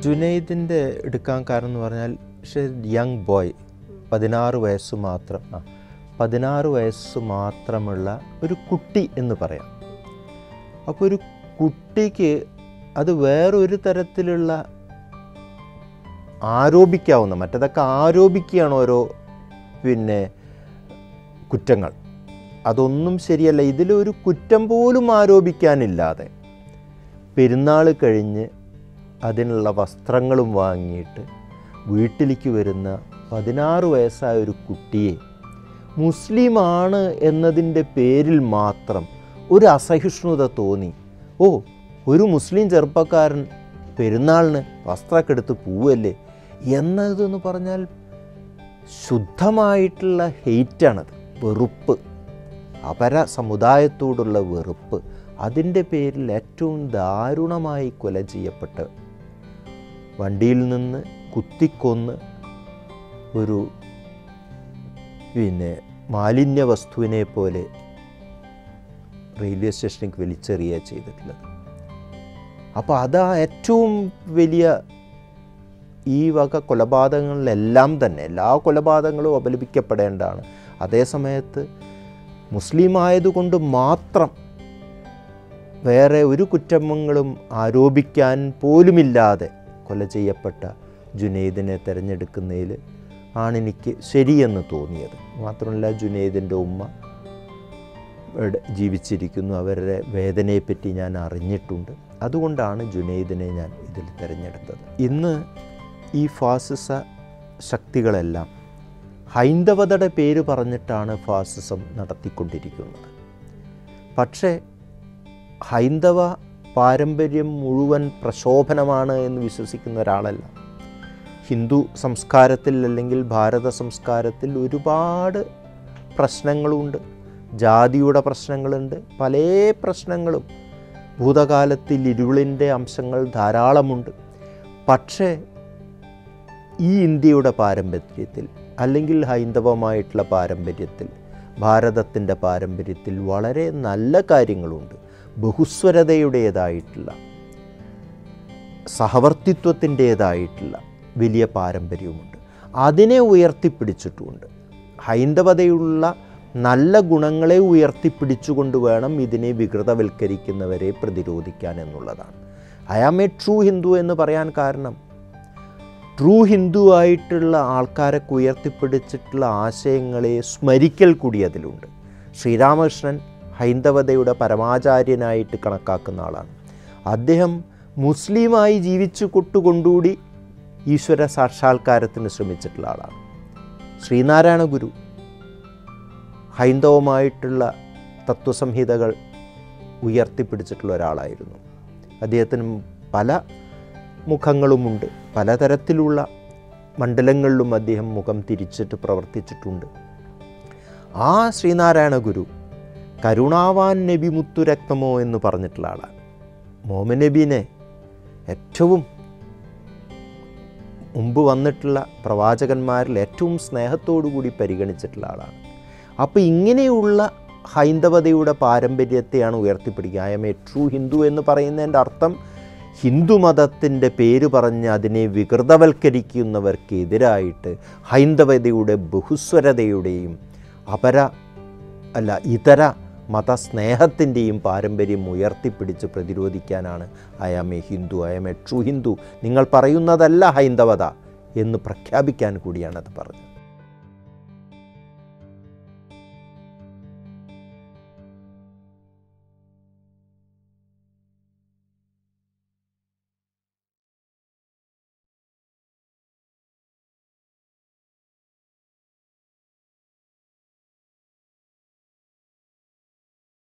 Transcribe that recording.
ജുനൈദിൻ്റെ എടുക്കാൻ കാരണം എന്ന് പറഞ്ഞാൽ യങ് ബോയ് പതിനാറ് വയസ്സ് മാത്രം ആ പതിനാറ് വയസ്സ് മാത്രമുള്ള ഒരു കുട്ടി എന്ന് പറയാം അപ്പോൾ ഒരു കുട്ടിക്ക് അത് വേറൊരു തരത്തിലുള്ള ആരോപിക്കാവുന്ന മറ്റതൊക്കെ ആരോപിക്കുകയാണ് ഓരോ പിന്നെ കുറ്റങ്ങൾ അതൊന്നും ശരിയല്ല ഇതിലൊരു കുറ്റം പോലും ആരോപിക്കാനില്ലാതെ പെരുന്നാൾ കഴിഞ്ഞ് അതിനുള്ള വസ്ത്രങ്ങളും വാങ്ങിയിട്ട് വീട്ടിലേക്ക് വരുന്ന പതിനാറ് വയസ്സായ ഒരു കുട്ടിയെ മുസ്ലിമാണ് എന്നതിൻ്റെ പേരിൽ മാത്രം ഒരു അസഹിഷ്ണുത തോന്നി ഓ ഒരു മുസ്ലിം ചെറുപ്പക്കാരൻ പെരുന്നാളിന് വസ്ത്രമൊക്കെ എടുത്ത് പോവല്ലേ എന്നതെന്ന് പറഞ്ഞാൽ ശുദ്ധമായിട്ടുള്ള ഹെയ്റ്റാണത് വെറുപ്പ് അപര സമുദായത്തോടുള്ള വെറുപ്പ് അതിൻ്റെ പേരിൽ ഏറ്റവും ദാരുണമായി കൊല ചെയ്യപ്പെട്ട വണ്ടിയിൽ നിന്ന് കുത്തിക്കൊന്ന് ഒരു പിന്നെ മാലിന്യ വസ്തുവിനെ പോലെ റെയിൽവേ സ്റ്റേഷനിലേക്ക് വലിച്ചെറിയുക ചെയ്തിട്ടുള്ളത് അപ്പോൾ അതാ ഏറ്റവും വലിയ ഈ വക കൊലപാതകങ്ങളിലെല്ലാം തന്നെ എല്ലാ കൊലപാതകങ്ങളും അപലപിക്കപ്പെടേണ്ടതാണ് അതേ സമയത്ത് മുസ്ലിം ആയതുകൊണ്ട് മാത്രം വേറെ ഒരു കുറ്റങ്ങളും ആരോപിക്കാൻ പോലുമില്ലാതെ കൊല ചെയ്യപ്പെട്ട ജുനൈദിനെ തിരഞ്ഞെടുക്കുന്നതിൽ ആണെനിക്ക് ശരിയെന്ന് തോന്നിയത് മാത്രമല്ല ജുനൈദിൻ്റെ ഉമ്മ ഇവിടെ ജീവിച്ചിരിക്കുന്നു അവരുടെ വേദനയെപ്പറ്റി ഞാൻ അറിഞ്ഞിട്ടുണ്ട് അതുകൊണ്ടാണ് ജുനൈദിനെ ഞാൻ ഇതിൽ തിരഞ്ഞെടുത്തത് ഇന്ന് ഈ ഫാസിസ ശക്തികളെല്ലാം ഹൈന്ദവതയുടെ പേര് പറഞ്ഞിട്ടാണ് ഫാസിസം നടത്തിക്കൊണ്ടിരിക്കുന്നത് പക്ഷേ ഹൈന്ദവ പാരമ്പര്യം മുഴുവൻ പ്രശോഭനമാണ് എന്ന് വിശ്വസിക്കുന്ന ഒരാളല്ല ഹിന്ദു സംസ്കാരത്തിൽ അല്ലെങ്കിൽ ഭാരത സംസ്കാരത്തിൽ ഒരുപാട് പ്രശ്നങ്ങളുണ്ട് ജാതിയുടെ പ്രശ്നങ്ങളുണ്ട് പല പ്രശ്നങ്ങളും ഭൂതകാലത്തിൽ ഇരുളിൻ്റെ അംശങ്ങൾ ധാരാളമുണ്ട് പക്ഷേ ഈ ഇന്ത്യയുടെ പാരമ്പര്യത്തിൽ അല്ലെങ്കിൽ ഹൈന്ദവമായിട്ടുള്ള പാരമ്പര്യത്തിൽ ഭാരതത്തിൻ്റെ പാരമ്പര്യത്തിൽ വളരെ നല്ല കാര്യങ്ങളുണ്ട് ബഹുസ്വരതയുടേതായിട്ടുള്ള സഹവർത്തിത്വത്തിൻ്റേതായിട്ടുള്ള വലിയ പാരമ്പര്യവുമുണ്ട് അതിനെ ഉയർത്തിപ്പിടിച്ചിട്ടുമുണ്ട് ഹൈന്ദവതയുള്ള നല്ല ഗുണങ്ങളെ ഉയർത്തിപ്പിടിച്ചുകൊണ്ട് വേണം ഇതിനെ വികൃതവൽക്കരിക്കുന്നവരെ പ്രതിരോധിക്കാൻ എന്നുള്ളതാണ് I am a true Hindu എന്ന് പറയാൻ കാരണം ട്രൂ ഹിന്ദു ആയിട്ടുള്ള ആൾക്കാരൊക്കെ ഉയർത്തിപ്പിടിച്ചിട്ടുള്ള ആശയങ്ങളെ സ്മരിക്കൽ കൂടി അതിലുണ്ട് ശ്രീരാമകൃഷ്ണൻ ഹൈന്ദവതയുടെ പരമാചാര്യനായിട്ട് കണക്കാക്കുന്ന ആളാണ് അദ്ദേഹം മുസ്ലിമായി ജീവിച്ചു കൊട്ടുകൊണ്ടുകൂടി ഈശ്വര സാക്ഷാത്കാരത്തിന് ശ്രമിച്ചിട്ടുള്ള ആളാണ് ശ്രീനാരായണ ഗുരു ഹൈന്ദവമായിട്ടുള്ള തത്വസംഹിതകൾ ഉയർത്തിപ്പിടിച്ചിട്ടുള്ള ഒരാളായിരുന്നു അദ്ദേഹത്തിന് പല മുഖങ്ങളുമുണ്ട് പലതരത്തിലുള്ള മണ്ഡലങ്ങളിലും അദ്ദേഹം മുഖം തിരിച്ചിട്ട് പ്രവർത്തിച്ചിട്ടുണ്ട് ആ ശ്രീനാരായണ ഗുരു കരുണാവാൻ നബി മുത്തുരക്തമോ എന്ന് പറഞ്ഞിട്ടുള്ള ആളാണ് മോമൻ നബീനെ ഏറ്റവും മുമ്പ് വന്നിട്ടുള്ള പ്രവാചകന്മാരിൽ ഏറ്റവും സ്നേഹത്തോടു കൂടി പരിഗണിച്ചിട്ടുള്ള ആളാണ് അപ്പോൾ ഇങ്ങനെയുള്ള ഹൈന്ദവതയുടെ പാരമ്പര്യത്തെയാണ് ഉയർത്തിപ്പിടിക്കുക I am a true Hindu എന്ന് പറയുന്നതിൻ്റെ അർത്ഥം ഹിന്ദുമതത്തിൻ്റെ പേര് പറഞ്ഞ് അതിനെ വികൃതവൽക്കരിക്കുന്നവർക്കെതിരായിട്ട് ഹൈന്ദവതയുടെ ബഹുസ്വരതയുടെയും അപര അല്ല ഇതര മതസ്നേഹത്തിൻ്റെയും പാരമ്പര്യം ഉയർത്തിപ്പിടിച്ച് പ്രതിരോധിക്കാനാണ് I am a Hindu I am a true Hindu നിങ്ങൾ പറയുന്നതല്ല ഹൈന്ദവത എന്ന് പ്രഖ്യാപിക്കാൻ കൂടിയാണ് അത് പറഞ്ഞത്